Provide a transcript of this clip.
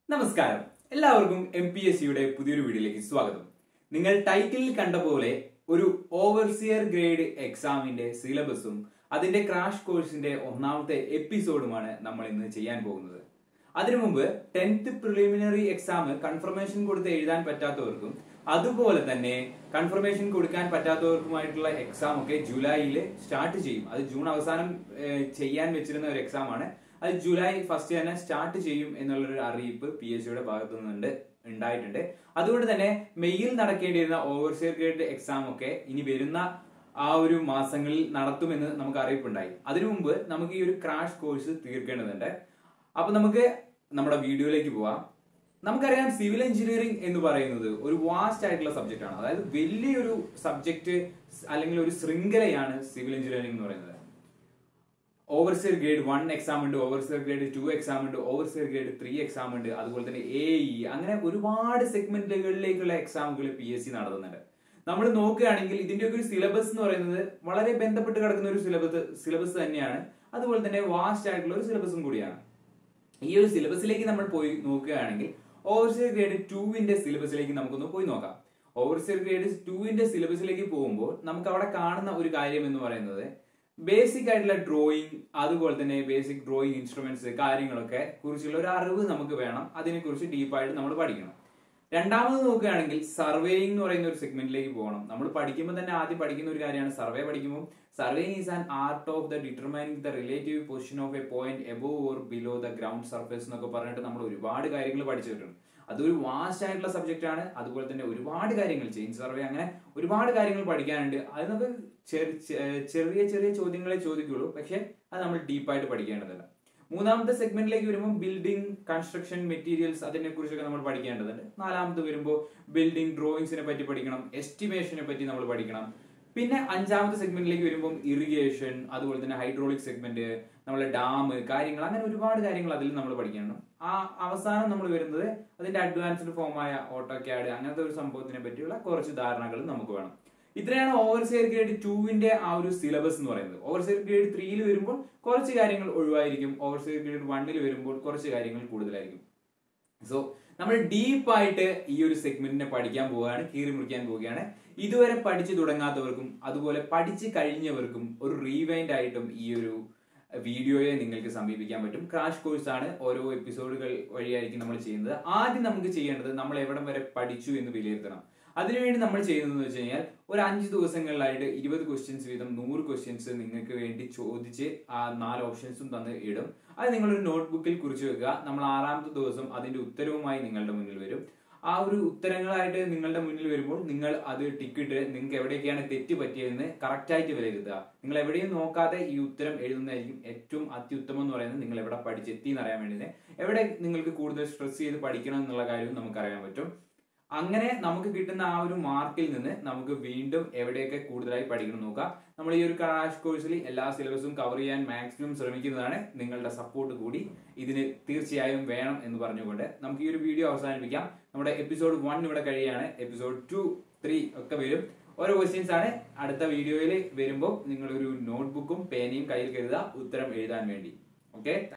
നമസ്കാരം എല്ലാവർക്കും M P S സിയുടെ പുതിയൊരു വീഡിയോയിലേക്ക് സ്വാഗതം നിങ്ങൾ ടൈറ്റിലിൽ കണ്ട പോലെ ഒരു ഓവർസിയർ ഗ്രേഡ് എക്സാമിന്റെ സിലബസും അതിന്റെ ക്രാഷ് കോഴ്സിന്റെ ഒന്നാമത്തെ എപ്പിസോഡുമാണ് നമ്മൾ ഇന്ന് ചെയ്യാൻ പോകുന്നത് അതിനു മുമ്പ് ടെൻത്ത് പ്രിലിമിനറി എക്സാം കൺഫർമേഷൻ കൊടുത്ത് എഴുതാൻ പറ്റാത്തവർക്കും അതുപോലെ തന്നെ കൺഫർമേഷൻ കൊടുക്കാൻ പറ്റാത്തവർക്കുമായിട്ടുള്ള എക്സാം ഒക്കെ ജൂലൈയിൽ സ്റ്റാർട്ട് ചെയ്യും അത് ജൂൺ അവസാനം ഏഹ്, ചെയ്യാൻ വെച്ചിരുന്ന ഒരു എക്സാം ആണ് അത് ജൂലൈ ഫസ്റ്റ് തന്നെ സ്റ്റാർട്ട് ചെയ്യും എന്നുള്ളൊരു അറിയിപ്പ് പി എസ് സിയുടെ ഭാഗത്തു നിന്നുണ്ട് ഉണ്ടായിട്ടുണ്ട് അതുകൊണ്ട് തന്നെ മെയ്യിൽ നടക്കേണ്ടിയിരുന്ന ഓവർസിയർ ഗ്രേഡ് എക്സാം ഒക്കെ ഇനി വരുന്ന ആ ഒരു മാസങ്ങളിൽ നടത്തുമെന്ന് നമുക്ക് അറിയിപ്പുണ്ടായി അതിനു മുമ്പ് നമുക്ക് ഈ ഒരു ക്രാഷ് കോഴ്സ് തീർക്കേണ്ടതുണ്ട് അപ്പൊ നമുക്ക് നമ്മുടെ വീഡിയോയിലേക്ക് പോവാം നമുക്കറിയാം സിവിൽ എഞ്ചിനീയറിംഗ് എന്ന് പറയുന്നത് ഒരു വാസ്റ്റ് ആയിട്ടുള്ള സബ്ജക്റ്റ് ആണ് അതായത് വലിയൊരു സബ്ജക്ട് അല്ലെങ്കിൽ ഒരു ശൃംഖലയാണ് സിവിൽ എഞ്ചിനീയറിംഗ് എന്ന് പറയുന്നത് ഓവർസിയർ ഗ്രേഡ് വൺ എക്സാം ഉണ്ട് ഓവർസിയർ ഗ്രേഡ് ടു എക്സാം ഉണ്ട് ഓവർസിയർ ഗ്രേഡ് ത്രീ എക്സാം ഉണ്ട് അതുപോലെ തന്നെ എ ഇ അങ്ങനെ ഒരുപാട് സെഗ്മെന്റുകളിലേക്കുള്ള എക്സാമുകൾ പി എസ് സി നടത്തുന്നുണ്ട് നമ്മൾ നോക്കുകയാണെങ്കിൽ ഇതിന്റെ ഒരു സിലബസ് എന്ന് പറയുന്നത് വളരെ ബന്ധപ്പെട്ട് കിടക്കുന്ന ഒരു സിലബസ് സിലബസ് തന്നെയാണ് അതുപോലെ തന്നെ വാസ്റ്റ് ആയിട്ടുള്ള ഒരു സിലബസും കൂടിയാണ് ഈ ഒരു സിലബസിലേക്ക് നമ്മൾ പോയി നോക്കുകയാണെങ്കിൽ ഓവർസിയർ ഗ്രേഡ് ടുവിന്റെ സിലബസിലേക്ക് നമുക്കൊന്ന് പോയി നോക്കാം ഓവർസിയർ ഗ്രേഡ് ടുവിന്റെ സിലബസിലേക്ക് പോകുമ്പോൾ നമുക്ക് അവിടെ കാണുന്ന ഒരു കാര്യം എന്ന് പറയുന്നത് ബേസിക് ആയിട്ടുള്ള ഡ്രോയിങ് അതുപോലെ തന്നെ ബേസിക് ഡ്രോയിങ് ഇൻസ്ട്രുമെന്റ്സ് കാര്യങ്ങളൊക്കെ കുറിച്ചുള്ള ഒരു അറിവ് നമുക്ക് വേണം അതിനെക്കുറിച്ച് ഡീപ്പായിട്ട് നമ്മൾ പഠിക്കണം രണ്ടാമത് നോക്കുകയാണെങ്കിൽ സർവേയിങ് എന്ന് പറയുന്ന ഒരു സെഗ്മെന്റിലേക്ക് പോകണം നമ്മൾ പഠിക്കുമ്പോൾ തന്നെ ആദ്യം പഠിക്കുന്ന ഒരു കാര്യമാണ് സർവേ പഠിക്കുമ്പോൾ surveying is an art of the determining the relative position of a point above or below the ground surface എന്നൊക്കെ പറഞ്ഞിട്ട് നമ്മൾ ഒരുപാട് കാര്യങ്ങൾ പഠിച്ചിട്ടുണ്ട് അതൊരു വാസ്റ്റ് ആയിട്ടുള്ള സബ്ജക്റ്റ് ആണ് അതുപോലെ തന്നെ ഒരുപാട് കാര്യങ്ങൾ ചെയിൻ സർവേ അങ്ങനെ ഒരുപാട് കാര്യങ്ങൾ പഠിക്കാനുണ്ട് അത് നമുക്ക് ചെറി- ചെ- ചെറിയ ചെറിയ ചോദ്യങ്ങളെ ചോദിക്കുള്ളൂ പക്ഷെ അത് നമ്മൾ ഡീപ്പായിട്ട് പഠിക്കേണ്ടതല്ല മൂന്നാമത്തെ സെഗ്മെന്റിലേക്ക് വരുമ്പോൾ ബിൽഡിംഗ് കൺസ്ട്രക്ഷൻ മെറ്റീരിയൽസ് അതിനെ കുറിച്ചൊക്കെ നമ്മൾ പഠിക്കേണ്ടതുണ്ട് നാലാമത് വരുമ്പോൾ ബിൽഡിംഗ് ഡ്രോയിങ്സിനെ പറ്റി പഠിക്കണം എസ്റ്റിമേഷനെ പറ്റി നമ്മൾ പഠിക്കണം പിന്നെ അഞ്ചാമത്തെ സെഗ്മെന്റിലേക്ക് വരുമ്പോൾ ഇറിഗേഷൻ അതുപോലെ തന്നെ ഹൈഡ്രോളിക് സെഗ്മെന്റ് നമ്മളെ ഡാം കാര്യങ്ങൾ അങ്ങനെ ഒരുപാട് കാര്യങ്ങൾ അതിൽ നമ്മൾ പഠിക്കണം ആ അവസാനം നമ്മൾ വരുന്നത് അതിന്റെ അഡ്വാൻസ്ഡ് ഫോമായ ഓട്ടോ ക്യാഡ് അങ്ങനത്തെ ഒരു സംഭവത്തിനെ പറ്റിയുള്ള കുറച്ച് ധാരണകൾ നമുക്ക് വേണം ഇത്രയാണ് ഓവർസിയർ ഗ്രേഡ് ടുവിന്റെ ആ ഒരു സിലബസ് എന്ന് പറയുന്നത് ഓവർസിയർ ഗ്രേഡ് ത്രീയിൽ വരുമ്പോൾ കുറച്ച് കാര്യങ്ങൾ ഒഴിവായിരിക്കും ഓവർസിയർ ഗ്രേഡ് വണ്ണിൽ വരുമ്പോൾ കുറച്ച് കാര്യങ്ങൾ കൂടുതലായിരിക്കും സോ നമ്മൾ ഡീപ്പായിട്ട് ഈ ഒരു സെഗ്മെന്റിനെ പഠിക്കാൻ പോവുകയാണ് കീറി മുറിക്കാൻ പോവുകയാണ് ഇതുവരെ പഠിച്ചു തുടങ്ങാത്തവർക്കും അതുപോലെ പഠിച്ചു കഴിഞ്ഞവർക്കും ഒരു റീവൈൻഡ് ആയിട്ടും ഈ ഒരു വീഡിയോയെ നിങ്ങൾക്ക് സമീപിക്കാൻ പറ്റും ക്രാഷ് കോഴ്സ് ആണ് ഓരോ എപ്പിസോഡുകൾ വഴിയായിരിക്കും നമ്മൾ ചെയ്യുന്നത് ആദ്യം നമുക്ക് ചെയ്യേണ്ടത് നമ്മൾ എവിടം വരെ പഠിച്ചു എന്ന് വിലയിരുത്തണം അതിനുവേണ്ടി നമ്മൾ ചെയ്യുന്നത് വെച്ച് കഴിഞ്ഞാൽ ഒരു അഞ്ച് ദിവസങ്ങളിലായിട്ട് ഇരുപത് ക്വസ്റ്റ്യൻസ് വീതം നൂറ് ക്വസ്റ്റ്യൻസ് നിങ്ങൾക്ക് വേണ്ടി ചോദിച്ച് ആ നാല് ഓപ്ഷൻസും തന്ന് ഇടും അത് നിങ്ങളൊരു നോട്ട്ബുക്കിൽ കുറിച്ച് വെക്കുക നമ്മൾ ആറാമത്തെ ദിവസം അതിന്റെ ഉത്തരവുമായി നിങ്ങളുടെ മുന്നിൽ വരും ആ ഒരു ഉത്തരങ്ങളായിട്ട് നിങ്ങളുടെ മുന്നിൽ വരുമ്പോൾ നിങ്ങൾ അത് ടിക്കിട്ട് നിങ്ങൾക്ക് എവിടെയൊക്കെയാണ് തെറ്റ് പറ്റിയതെന്ന് കറക്റ്റ് ആയിട്ട് വിലയിരുത്തുക നിങ്ങൾ എവിടെയും നോക്കാതെ ഈ ഉത്തരം എഴുതുന്നതായിരിക്കും ഏറ്റവും അത്യുത്തമം എന്ന് പറയുന്നത് നിങ്ങൾ എവിടെ പഠിച്ചെത്തി എന്ന് അറിയാൻ വേണ്ടി എവിടെ നിങ്ങൾക്ക് കൂടുതൽ സ്ട്രെസ് ചെയ്ത് പഠിക്കണം എന്നുള്ള കാര്യവും നമുക്ക് അറിയാൻ പറ്റും അങ്ങനെ നമുക്ക് കിട്ടുന്ന ആ ഒരു മാർക്കിൽ നിന്ന് നമുക്ക് വീണ്ടും എവിടെയൊക്കെ കൂടുതലായി പഠിക്കണം നോക്കാം നമ്മൾ ഈ ഒരു ക്രാഷ് കോഴ്സിൽ എല്ലാ സിലബസും കവർ ചെയ്യാൻ മാക്സിമം ശ്രമിക്കുന്നതാണ് നിങ്ങളുടെ സപ്പോർട്ട് കൂടി ഇതിന് തീർച്ചയായും വേണം എന്ന് പറഞ്ഞുകൊണ്ട് നമുക്ക് ഈ ഒരു വീഡിയോ അവസാനിപ്പിക്കാം നമ്മുടെ എപ്പിസോഡ് വൺ ഇവിടെ കഴിയാണ് എപ്പിസോഡ് ടു ത്രീ ഒക്കെ വരും ഓരോ ക്വസ്റ്റ്യൻസ് ആണ് അടുത്ത വീഡിയോയിൽ വരുമ്പോൾ നിങ്ങളൊരു നോട്ട്ബുക്കും പേനയും കയ്യിൽ കരുതുക ഉത്തരം എഴുതാൻ വേണ്ടി ഓക്കെ